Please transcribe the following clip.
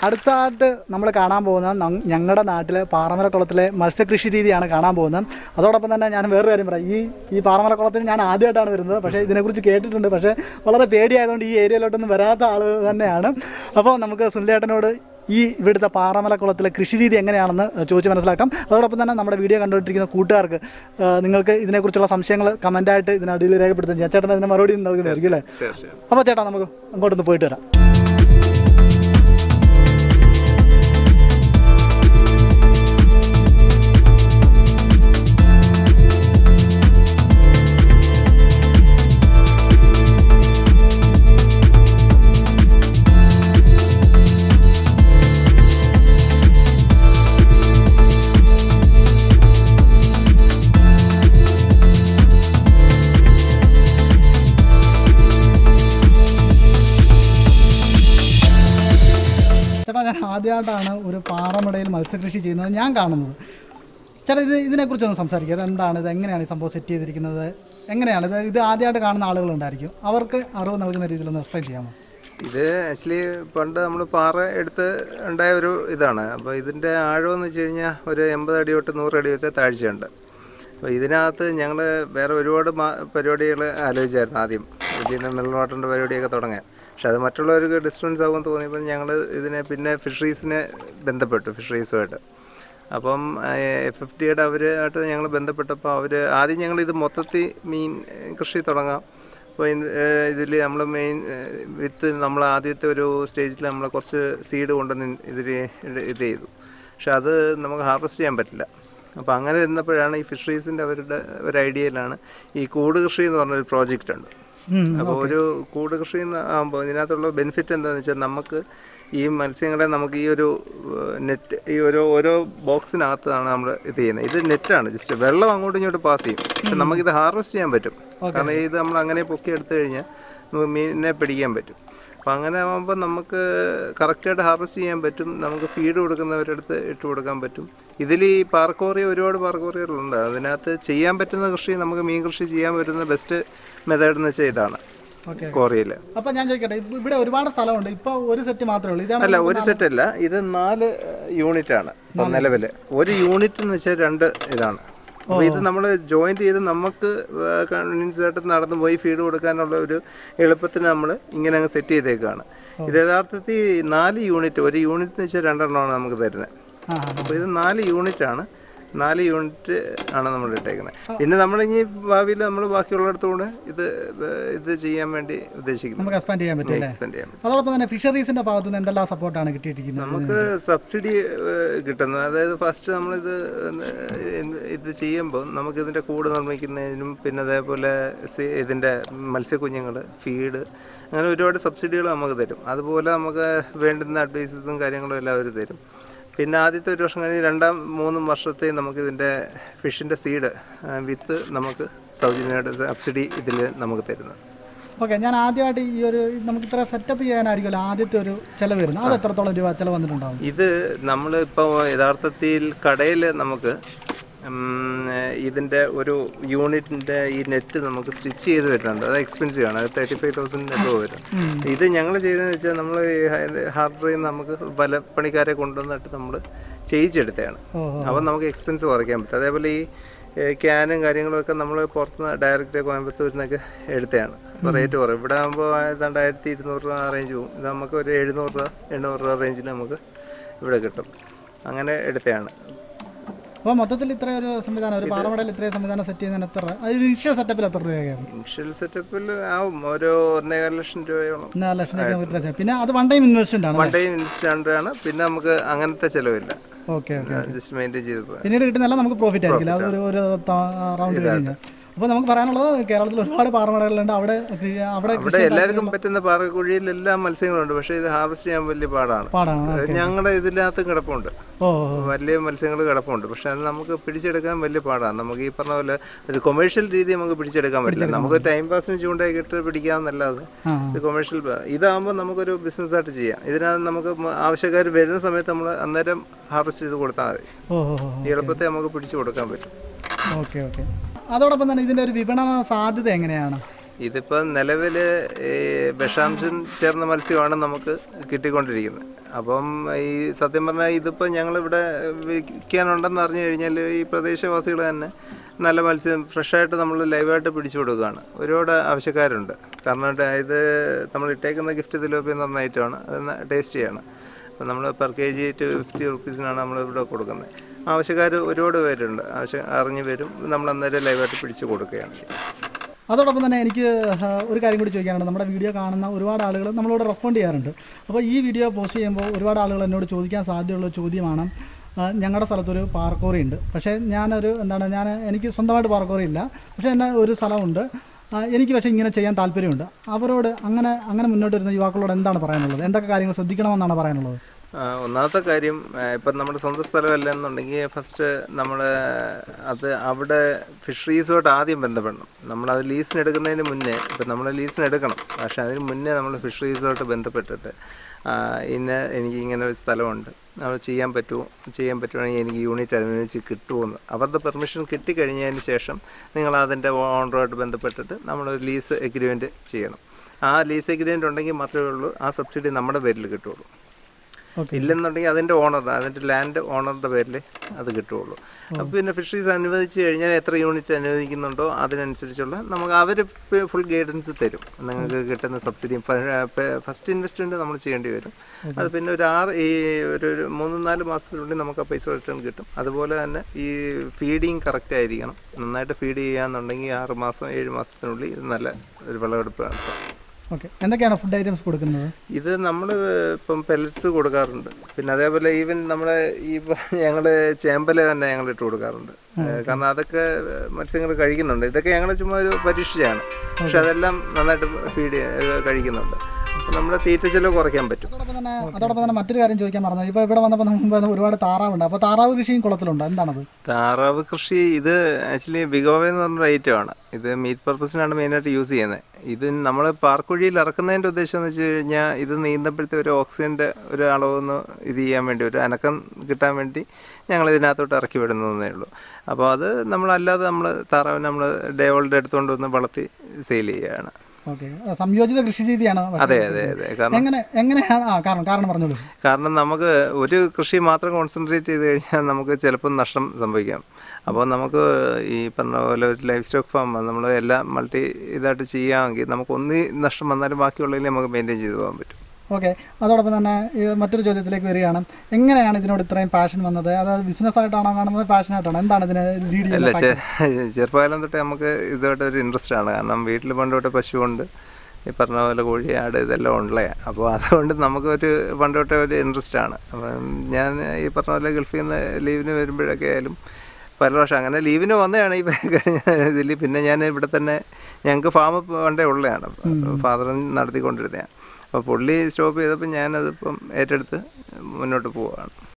അടുത്തായിട്ട് നമ്മൾ കാണാൻ പോകുന്നത് ഞങ്ങളുടെ നാട്ടിലെ പാറമലക്കുളത്തിലെ മത്സ്യകൃഷി രീതിയാണ് കാണാൻ പോകുന്നത് അതോടൊപ്പം തന്നെ ഞാൻ വേറൊരു കാര്യം പറയാം ഈ ഈ പാറമലക്കുളത്തിൽ ഞാൻ ആദ്യമായിട്ടാണ് വരുന്നത് പക്ഷേ ഇതിനെക്കുറിച്ച് കേട്ടിട്ടുണ്ട് പക്ഷേ വളരെ പേടിയായതുകൊണ്ട് ഈ ഏരിയയിലോട്ടൊന്നും വരാത്ത ആൾ തന്നെയാണ് അപ്പോൾ നമുക്ക് സുനിലേട്ടനോട് ഈ ഇവിടുത്തെ പാറമലക്കുളത്തിലെ കൃഷി രീതി എങ്ങനെയാണെന്ന് ചോദിച്ച് മനസ്സിലാക്കാം അതോടൊപ്പം തന്നെ നമ്മുടെ വീഡിയോ കണ്ടുകൊണ്ടിരിക്കുന്ന കൂട്ടുകാർക്ക് ആ, നിങ്ങൾക്ക് ഇതിനെക്കുറിച്ചുള്ള സംശയങ്ങൾ കമൻറ്റായിട്ട് ഇതിനടിയിൽ രേഖപ്പെടുത്തും ഞാൻ ചേട്ടൻ അതിന് മറുപടി നൽകുന്നതായിരിക്കും അല്ലേ തീർച്ചയായും അപ്പോൾ ചേട്ടാ നമുക്ക് അങ്ങോട്ടൊന്ന് പോയിട്ട് വരാം ചേട്ടാ ഞാൻ ആദ്യമായിട്ടാണ് ഒരു പാറമടയിൽ മത്സ്യകൃഷി ചെയ്യുന്നത് ഞാൻ കാണുന്നത് ചേട്ടാ ഇത് ഇതിനെക്കുറിച്ചൊന്ന് സംസാരിക്കുക ഇത് എന്താണ് ഇത് എങ്ങനെയാണ് ഈ സംഭവം സെറ്റ് ചെയ്തിരിക്കുന്നത് എങ്ങനെയാണ് ഇത് ഇത് ആദ്യമായിട്ട് കാണുന്ന ആളുകളുണ്ടായിരിക്കും അവർക്ക് അറിവ് നൽകുന്ന രീതിയിലൊന്ന് എക്സ്പ്ലെയിൻ ചെയ്യാമോ ഇത് ആക്ച്വലി പണ്ട് നമ്മൾ പാറ എടുത്ത് ഉണ്ടായ ഒരു ഇതാണ് അപ്പോൾ ഇതിൻ്റെ ആഴമെന്ന് വെച്ച് കഴിഞ്ഞാൽ ഒരു എൺപത് അടി തൊട്ട് നൂറ് അടി വരെ താഴ്ചയുണ്ട് അപ്പോൾ ഇതിനകത്ത് ഞങ്ങൾ വേറെ ഒരുപാട് പരിപാടികൾ ആലോചിച്ചായിരുന്നു ആദ്യം ഇതിൽ നിന്ന് മിനറൽ വാട്ടറിൻ്റെ പരിപാടിയൊക്കെ തുടങ്ങാൻ പക്ഷെ അത് മറ്റുള്ളവർക്ക് ഡിസ്റ്റർബൻസ് ആകുമെന്ന് തോന്നിയപ്പോൾ ഞങ്ങൾ ഇതിനെ പിന്നെ ഫിഷറീസിനെ ബന്ധപ്പെട്ടു ഫിഷറീസുമായിട്ട് അപ്പം എഫ് എഫ് ഡിയുടെ അവരുമായിട്ട് ഞങ്ങൾ ബന്ധപ്പെട്ടപ്പോൾ അവർ ആദ്യം ഞങ്ങൾ ഇത് മൊത്തത്തിൽ മീൻ ഏഹ്, കൃഷി തുടങ്ങാം അപ്പോൾ ഇതിൽ നമ്മൾ മെയിൻ വിത്ത് നമ്മൾ ആദ്യത്തെ ഒരു സ്റ്റേജിൽ നമ്മൾ കുറച്ച് സീഡ് കൊണ്ടുവന്ന് ഇതിൽ ഇത് ചെയ്തു പക്ഷെ അത് നമുക്ക് ഹാർവെസ്റ്റ് ചെയ്യാൻ പറ്റില്ല അപ്പോൾ അങ്ങനെ ഇരുന്നപ്പോഴാണ് ഈ ഫിഷറീസിൻ്റെ അവരുടെ ഒരു ഐഡിയയിലാണ് ഈ കൂട് കൃഷി എന്ന് പറഞ്ഞൊരു പ്രോജക്റ്റ് ഉണ്ട് അപ്പോൾ ഒരു കൂട് കൃഷി എന്ന് ആകുമ്പോൾ ഇതിനകത്തുള്ള ബെനിഫിറ്റ് എന്താണെന്ന് വെച്ചാൽ നമുക്ക് ഈ മത്സ്യങ്ങളെ നമുക്ക് ഈ ഒരു നെറ്റ് ഈ ഒരു ഓരോ ബോക്സിനകത്താണ് നമ്മൾ ഇത് ചെയ്യുന്നത് ഇത് നെറ്റാണ് ജസ്റ്റ് വെള്ളം അങ്ങോട്ടും ഇങ്ങോട്ടും പാസ് ചെയ്യും പക്ഷെ നമുക്കിത് ഹാർവെസ്റ്റ് ചെയ്യാൻ പറ്റും കാരണം ഇത് നമ്മൾ അങ്ങനെ പൊക്കി എടുത്തു കഴിഞ്ഞാൽ നമുക്ക് മീനിനെ പിടിക്കാൻ പറ്റും അപ്പോൾ അങ്ങനെ ആകുമ്പോൾ നമുക്ക് കറക്റ്റായിട്ട് ഹാർവെസ്റ്റ് ചെയ്യാൻ പറ്റും നമുക്ക് ഫീഡ് കൊടുക്കുന്നവരുടെ അടുത്ത് ഇട്ട് കൊടുക്കാൻ പറ്റും ഇതിൽ ഈ പാർക്കോറിയ ഒരുപാട് പാർക്കോറിയകളുണ്ട് അതിനകത്ത് ചെയ്യാൻ പറ്റുന്ന കൃഷി നമുക്ക് മീൻ കൃഷി ചെയ്യാൻ പറ്റുന്ന ബെസ്റ്റ് മെത്തേഡ് എന്ന് വെച്ചാൽ ഇതാണ് ഓക്കെ കോറിയയിൽ അപ്പോൾ ഞാൻ ചോദിക്കട്ടെ ഇപ്പ- ഇവിടെ ഒരുപാട് സ്ഥലമുണ്ട് ഇപ്പോൾ ഒരു സെറ്റ് മാത്രമേ ഉള്ളൂ ഇതാണ് അല്ല ഒരു സെറ്റ് അല്ല ഇത് നാല് യൂണിറ്റ് ആണ് നിലവിൽ ഒരു യൂണിറ്റ് എന്ന് വെച്ചാൽ രണ്ട് ഇതാണ് അപ്പോൾ ഇത് നമ്മൾ ജോയിന്റ് ചെയ്ത് നമുക്ക് കൺവീൻസ് ആയിട്ട് നടന്നു പോയി ഫീഡ് കൊടുക്കാനുള്ള ഒരു എളുപ്പത്തിന് നമ്മൾ ഇങ്ങനെ അങ്ങ് സെറ്റ് ചെയ്തേക്കാണ് ഇത് യഥാർത്ഥത്തിൽ നാല് യൂണിറ്റ് ഒരു യൂണിറ്റ് എന്ന് വെച്ചാൽ രണ്ടെണ്ണമാണ് നമുക്ക് തരുന്നത് ആ അപ്പോൾ ഇത് നാല് യൂണിറ്റ് ആണ് നാല് യൂണിറ്റ് ആണ് നമ്മൾ ഇട്ടേക്കുന്നത് പിന്നെ നമ്മൾ ഇനി ഭാവിയിൽ നമ്മൾ ബാക്കിയുള്ളിടത്തുകൂടെ ഇത് ഇത് ചെയ്യാൻ വേണ്ടി ഉദ്ദേശിക്കുന്നു നമുക്ക് എക്സ്പാൻഡ് ചെയ്യാൻ പറ്റും അല്ലേ എക്സ്പെൻഡ് ചെയ്യാൻ അതോടൊപ്പം തന്നെ ഫിഷറീസിൻ്റെ ഭാഗത്തു നിന്ന് എന്തെല്ലാം സപ്പോർട്ടാണ് കിട്ടിയിരിക്കുന്നത് നമുക്ക് സബ്സിഡി ഏഹ്, കിട്ടുന്നത് അതായത് ഫസ്റ്റ് നമ്മളിത് എന്ത് ഇത് ചെയ്യുമ്പോൾ നമുക്കിതിൻ്റെ കൂട് നിർമ്മിക്കുന്നതിനും പിന്നെ അതേപോലെ സി- ഇതിൻ്റെ മത്സ്യക്കുഞ്ഞുങ്ങൾ ഫീഡ് അങ്ങനെ ഒരുപാട് സബ്സിഡികൾ നമുക്ക് തരും അതുപോലെ നമുക്ക് വേണ്ടുന്ന അഡ്വൈസസും കാര്യങ്ങളും എല്ലാം അവർ തരും പിന്നെ ആദ്യത്തെ ഒരു വർഷം കഴിഞ്ഞ് രണ്ടാം മൂന്നും വർഷത്തെ നമുക്കിതിൻ്റെ ഫിഷിൻ്റെ സീഡ് വിത്ത് നമുക്ക് സൗജന്യമായിട്ട് സബ്സിഡി ഇതിൽ നമുക്ക് തരുന്നത് ഓക്കെ ഞാൻ ആദ്യമായിട്ട് ഈ ഒരു നമുക്ക് ഇത്ര സെറ്റപ്പ് ചെയ്യാനായിരിക്കുമല്ലോ ആദ്യത്തെ ഒരു ചിലവ് വരുന്നത് അത് എത്രത്തോളം രൂപ ചിലവ് വന്നിട്ടുണ്ടാവും ഇത് നമ്മൾ ഇപ്പോൾ യഥാർത്ഥത്തിൽ കടയിൽ നമുക്ക് ഉം, ഇതിൻ്റെ ഒരു യൂണിറ്റിൻ്റെ ഈ നെറ്റ് നമുക്ക് സ്റ്റിച്ച് ചെയ്ത് വരുന്നുണ്ട് അത് എക്സ്പെൻസീവ് ആണ് അത് തേർട്ടി ഫൈവ് തൗസൻഡ് ഒക്കെ വരും ഇത് ഞങ്ങൾ ചെയ്തതെന്ന് വെച്ചാൽ നമ്മൾ ഹാർഡറിൽ നിന്ന് നമുക്ക് പല പണിക്കാരെ കൊണ്ടുവന്നിട്ട് നമ്മൾ ചെയ്യിച്ചെടുത്തതാണ് ഓഹോ. അപ്പം നമുക്ക് എക്സ്പെൻസ് കുറയ്ക്കാൻ പറ്റും അതേപോലെ ഈ ഏഹ്, ക്യാനും കാര്യങ്ങളൊക്കെ നമ്മൾ പുറത്തുനിന്ന് ഡയറക്റ്റ് കോയമ്പത്തൂരിൽ നിന്നൊക്കെ എടുത്തതാണ് അപ്പോൾ റേറ്റ് കുറയും ഇവിടെ ആകുമ്പോൾ ഏതാണ്ട് ആയിരത്തി ഇരുന്നൂറ് രൂപ റേഞ്ച് പോകും ഇത് നമുക്ക് ഒരു എഴുന്നൂറ് രൂപ എണ്ണൂറ് രൂപ റേഞ്ചിൽ നമുക്ക് ഇവിടെ കിട്ടും അങ്ങനെ എടുത്തതാണ് അപ്പോൾ മൊത്തത്തിൽ ഇത്ര ഒരു സംവിധാനം ഒരു പാറമടയിൽ ഇത്രയും സംവിധാനം സെറ്റ് ചെയ്യുന്നതിന് എത്ര അത് ഇനിഷ്യൽ സെറ്റപ്പിൽ എത്ര രൂപയാകും ഇനിഷ്യൽ സെറ്റപ്പിൽ ആവും ഒരു ഒന്നേകാൽ ലക്ഷം രൂപയോളം നാല് ലക്ഷം രൂപ ഇത്ര ചെയ്യും. പിന്നെ അത് വൺ ടൈം ഇൻവെസ്റ്റ്മെന്റ് ആണ് വൺ ടൈം ഇൻസ്റ്റാൻഡ് ആണ് പിന്നെ നമുക്ക് അങ്ങനത്തെ ചിലവില്ല ഓക്കെ ഓക്കെ ജസ്റ്റ് മെയിൻറ്റെയിൻ ചെയ്ത് പോയാൽ പിന്നീട് കിട്ടുന്നല്ല നമുക്ക് പ്രോഫിറ്റ് ആയിരിക്കില്ല അത് ഒരു ഒരു റൗണ്ട് കഴിഞ്ഞാൽ അപ്പോൾ നമുക്ക് പറയാനുള്ളത് കേരളത്തിൽ ഒരുപാട് പാറമടകളുണ്ട് അവിടെ കൃഷി- അവിടെ ഇവിടെ എല്ലാവർക്കും പറ്റുന്ന പാറക്കുഴിയിൽ എല്ലാ മത്സ്യങ്ങളുണ്ട് പക്ഷേ ഇത് ഹാർവെസ്റ്റ് ചെയ്യാൻ വലിയ പാടാണ് പാടാണ് ഞങ്ങളുടെ ഇതിനകത്ത് കിടപ്പുണ്ട് ഓ വലിയ മത്സ്യങ്ങൾ കിടപ്പുണ്ട് പക്ഷെ അത് നമുക്ക് പിടിച്ചെടുക്കാൻ വലിയ പാടാണ് നമുക്ക് ഈ പറഞ്ഞ പോലെ ഒരു കൊമേഴ്ഷ്യൽ രീതി നമുക്ക് പിടിച്ചെടുക്കാൻ പറ്റില്ല നമുക്ക് ടൈം പാസിന് ചൂണ്ടയൊക്കെ ഇട്ട് പിടിക്കാമെന്നല്ലാതെ ആ ഇത് കൊമേഴ്ഷ്യൽ ഇതാകുമ്പോൾ നമുക്കൊരു ബിസിനസ് ആയിട്ട് ചെയ്യാം ഇതിനകത്ത് നമുക്ക് ആവശ്യക്കാർ വരുന്ന സമയത്ത് നമ്മൾ അന്നേരം ഹാർവെസ്റ്റ് ചെയ്ത് കൊടുത്താൽ മതി ഓ ഓ ഓ ഈ എളുപ്പത്തെ നമുക്ക് പിടിച്ചു കൊടുക്കാൻ പറ്റും ഓക്കെ ഓക്കെ അതോടൊപ്പം തന്നെ ഇതിൻ്റെ ഒരു വിപണന സാധ്യത എങ്ങനെയാണ് ഇതിപ്പോൾ നിലവിൽ വിഷാംശം ചേർന്ന മത്സ്യമാണ് നമുക്ക് കിട്ടിക്കൊണ്ടിരിക്കുന്നത് അപ്പം ഈ സത്യം പറഞ്ഞാൽ ഇതിപ്പോൾ ഞങ്ങളിവിടെ വിൽക്കാനുണ്ടെന്ന് അറിഞ്ഞു കഴിഞ്ഞാൽ ഈ പ്രദേശവാസികൾ തന്നെ നല്ല മത്സ്യം ഫ്രഷായിട്ട് നമ്മൾ ലൈവായിട്ട് പിടിച്ചു കൊടുക്കുകയാണ് ഒരുപാട് ആവശ്യക്കാരുണ്ട് കാരണം ഇത് നമ്മൾ ഇട്ടേക്കുന്ന ഗിഫ്റ്റ് തിലോപ്പി എന്ന് പറഞ്ഞ ഐറ്റമാണ് അത് ടേസ്റ്റ് ചെയ്യണം അപ്പോൾ നമ്മൾ per K G two fifty റുപ്പീസിനാണ് നമ്മൾ ഇവിടെ കൊടുക്കുന്നത് ആവശ്യക്കാർ ഒരുപാട് പേരുണ്ട് ആവശ്യം അറിഞ്ഞു വരും നമ്മൾ അന്നേരം ലൈവായിട്ട് പിടിച്ചു കൊടുക്കുകയാണ് ചെയ്യുന്നത്. അതോടൊപ്പം തന്നെ എനിക്ക് ആ, ഒരു കാര്യം കൂടി ചോദിക്കാനുണ്ട് നമ്മുടെ വീഡിയോ കാണുന്ന ഒരുപാട് ആളുകൾ നമ്മളോട് റെസ്പോണ്ട് ചെയ്യാറുണ്ട് അപ്പോൾ ഈ വീഡിയോ പോസ്റ്റ് ചെയ്യുമ്പോൾ ഒരുപാട് ആളുകൾ എന്നോട് ചോദിക്കാൻ സാധ്യതയുള്ള ചോദ്യമാണ് ആ, ഞങ്ങളുടെ സ്ഥലത്തൊരു പാർക്കോറി ഉണ്ട് പക്ഷേ ഞാനൊരു എന്താണ് ഞാൻ എനിക്ക് സ്വന്തമായിട്ട് പാർക്കോറി ഇല്ല പക്ഷേ എന്നെ ഒരു സ്ഥലമുണ്ട് ആ, എനിക്ക് പക്ഷേ ഇങ്ങനെ ചെയ്യാൻ താല്പര്യമുണ്ട് അവരോട് അങ്ങനെ അങ്ങനെ മുന്നോട്ട് വരുന്ന യുവാക്കളോട് എന്താണ് പറയാനുള്ളത് എന്തൊക്കെ കാര്യങ്ങൾ ശ്രദ്ധിക്കണമെന്നാണ് പറയാനുള്ളത് ആ, ഒന്നാമത്തെ കാര്യം ആ, ഇപ്പം നമ്മുടെ സ്വന്തം സ്ഥലമല്ല എന്നുണ്ടെങ്കിൽ ഫസ്റ്റ് നമ്മൾ അത് അവിടെ ഫിഷറീസുമായിട്ട് ആദ്യം ബന്ധപ്പെടണം നമ്മൾ അത് ലീസിന് എടുക്കുന്നതിന് മുന്നേ ഇപ്പം നമ്മൾ ലീസിന് എടുക്കണം പക്ഷേ അതിന് മുന്നേ നമ്മൾ ഫിഷറീസുമായിട്ട് ബന്ധപ്പെട്ടിട്ട് ആ, ഇന്ന എനിക്ക് ഇങ്ങനെ ഒരു സ്ഥലമുണ്ട് അത് ചെയ്യാൻ പറ്റുമോ ചെയ്യാൻ പറ്റുവാണെങ്കിൽ എനിക്ക് യൂണിറ്റ് അതിനനുസരിച്ച് കിട്ടുമോയെന്ന് അവരുടെ പെർമിഷൻ കിട്ടിക്കഴിഞ്ഞതിന് ശേഷം നിങ്ങൾ അതിൻ്റെ ഓണറുമായിട്ട് ബന്ധപ്പെട്ടിട്ട് നമ്മൾ ലീസ് എഗ്രിമെൻറ്റ് ചെയ്യണം ആ ലീസ് എഗ്രിമെൻ്റ് ഉണ്ടെങ്കിൽ മാത്രമേ ഉള്ളൂ ആ സബ്സിഡി നമ്മുടെ പേരിൽ കിട്ടുള്ളൂ ഓക്കെ ഇല്ലെന്നുണ്ടെങ്കിൽ അതിൻ്റെ ഓണർ അതിൻ്റെ ലാൻഡ് ഓണറുടെ പേരിൽ അത് കിട്ടുള്ളൂ അപ്പോൾ പിന്നെ ഫിഷറീസ് അനുവദിച്ച് കഴിഞ്ഞാൽ എത്ര യൂണിറ്റ് അനുവദിക്കുന്നുണ്ടോ അതിനനുസരിച്ചുള്ള നമുക്ക് അവർ ഫുൾ ഗൈഡൻസ് തരും നിങ്ങൾക്ക് കിട്ടുന്ന സബ്സിഡി ഫസ്റ്റ് ഇൻവെസ്റ്റ്മെൻറ്റ് നമ്മൾ ചെയ്യേണ്ടി വരും അത് പിന്നെ ഒരു ആറ് ഈ ഒരു ഒരു മൂന്ന് നാല് മാസത്തിനുള്ളിൽ നമുക്ക് ആ പൈസ റിട്ടേൺ കിട്ടും അതുപോലെ തന്നെ ഈ ഫീഡിങ് കറക്റ്റ് ആയിരിക്കണം നന്നായിട്ട് ഫീഡ് ചെയ്യാന്നുണ്ടെങ്കിൽ ആറ് മാസം ഏഴ് മാസത്തിനുള്ളിൽ ഇത് നല്ല ഒരു വിളവെടുപ്പ് നടത്താം ഓക്കെ എന്തൊക്കെയാണ് ഫുഡ് ഐറ്റംസ് കൊടുക്കുന്നത് ഇത് നമ്മൾ ഇപ്പം പെല്ലറ്റ്സ് കൊടുക്കാറുണ്ട് പിന്നെ അതേപോലെ ഈവൻ നമ്മുടെ ഈ ഞങ്ങൾ ചേമ്പല തന്നെ ഞങ്ങൾ ഇട്ട് കൊടുക്കാറുണ്ട് ഏഹ് കാരണം അതൊക്കെ മത്സ്യങ്ങൾ കഴിക്കുന്നുണ്ട് ഇതൊക്കെ ഞങ്ങൾ ചുമ്മാ ഒരു പരീക്ഷയാണ് പക്ഷെ അതെല്ലാം നന്നായിട്ട് ഫീഡ് കഴിക്കുന്നുണ്ട് അപ്പം നമ്മുടെ തീറ്റ ചെലവ് കുറയ്ക്കാൻ പറ്റും അതോടൊപ്പം തന്നെ അതോടൊപ്പം തന്നെ മറ്റൊരു കാര്യം ചോദിക്കാൻ മറന്നു ഇപ്പോൾ ഇവിടെ വന്നപ്പോൾ നമുക്ക് ഒരുപാട് താറാവുണ്ട് അപ്പോൾ താറാവ് കൃഷിയും കുളത്തിലുണ്ട് എന്താണത് താറാവ് കൃഷി ഇത് ആക്ച്വലി ബിഗോവ എന്ന് പറഞ്ഞ ഐറ്റമാണ് ഇത് മീറ്റ് പർപ്പസിനാണ് മെയിനായിട്ട് യൂസ് ചെയ്യുന്നത് ഇത് നമ്മൾ പാർക്കുഴിയിൽ ഇറക്കുന്നതിൻ്റെ ഉദ്ദേശം എന്ന് വെച്ച് കഴിഞ്ഞാൽ ഇത് നീന്തപ്പോഴത്തെ ഒരു ഓക്സിജൻ്റെ ഒരു അളവൊന്ന് ഇത് ചെയ്യാൻ വേണ്ടി ഒരു അനക്കം കിട്ടാൻ വേണ്ടി ഞങ്ങൾ ഇതിനകത്തോട്ട് ഇറക്കി വിടുന്നതേ ഉള്ളൂ അപ്പോൾ അത് നമ്മളല്ലാതെ നമ്മൾ താറാവിനെ നമ്മൾ ഡേ ഓൾഡ് എടുത്തുകൊണ്ട് വന്ന് വളർത്തി സെയിൽ ചെയ്യുകയാണ് ഓക്കെ സംയോജിത കൃഷി രീതിയാണ് പക്ഷേ അതെ അതെ അതെ കാരണം എങ്ങനെ എങ്ങനെയാണ് ആ കാരണം കാരണം പറഞ്ഞോളൂ കാരണം നമുക്ക് ഒരു കൃഷി മാത്രം കോൺസെൻട്രേറ്റ് ചെയ്ത് കഴിഞ്ഞാൽ നമുക്ക് ചിലപ്പോൾ നഷ്ടം സംഭവിക്കാം അപ്പോൾ നമുക്ക് ഈ പറഞ്ഞ പോലെ ഒരു ലൈഫ് സ്റ്റോക്ക് ഫാം നമ്മൾ എല്ലാം മൾട്ടി ഇതായിട്ട് ചെയ്യാമെങ്കിൽ നമുക്ക് ഒന്നി നഷ്ടം വന്നാലും ബാക്കിയുള്ളതിൽ നമുക്ക് മെയിൻറ്റെയിൻ ചെയ്തു പോകാൻ പറ്റും ഓക്കെ അതോടൊപ്പം തന്നെ ഈ മറ്റൊരു ചോദ്യത്തിലേക്ക് വരികയാണ് എങ്ങനെയാണ് ഇതിനോട് ഇത്രയും പാഷൻ വന്നത് അതായത് ബിസിനസ് ആയിട്ടാണോ കാണുന്നത് പാഷനായിട്ടാണോ എന്താണ് ഇതിനെ ലീഡ് അല്ല ചെയ്യുന്നത് ചെ- ചെറുപ്പകാലം തൊട്ടേ നമുക്ക് ഇതുമായിട്ട് ഒരു ഇൻട്രസ്റ്റ് ആണ് കാരണം വീട്ടിൽ പണ്ട് തൊട്ട് പശുവുണ്ട് ഈ പറഞ്ഞ പോലെ കോഴി ആട് ഇതെല്ലാം ഉള്ളേ അപ്പോൾ അതുകൊണ്ട് നമുക്കൊരു പണ്ട് തൊട്ടേ ഒരു ഇൻട്രസ്റ്റ് ആണ് അപ്പം ഞാൻ ഈ പറഞ്ഞ പോലെ ഗൾഫിൽ നിന്ന് ലീവിന് വരുമ്പോഴൊക്കെ ആയാലും പല പ്രാവശ്യം അങ്ങനെ ലീവിന് വന്നതാണ് ഈ കഴിഞ്ഞ ഇതിൽ പിന്നെ ഞാൻ ഇവിടെ തന്നെ ഞങ്ങൾക്ക് ഫാം പണ്ടേ ഉള്ളതാണ് ഫാദർ നടത്തിക്കൊണ്ടിരുന്നതാണ് അപ്പോൾ പുള്ളി സ്റ്റോപ്പ് ചെയ്തപ്പോൾ ഞാനതിപ്പം ഏറ്റെടുത്ത് മുന്നോട്ട് പോവുകയാണ്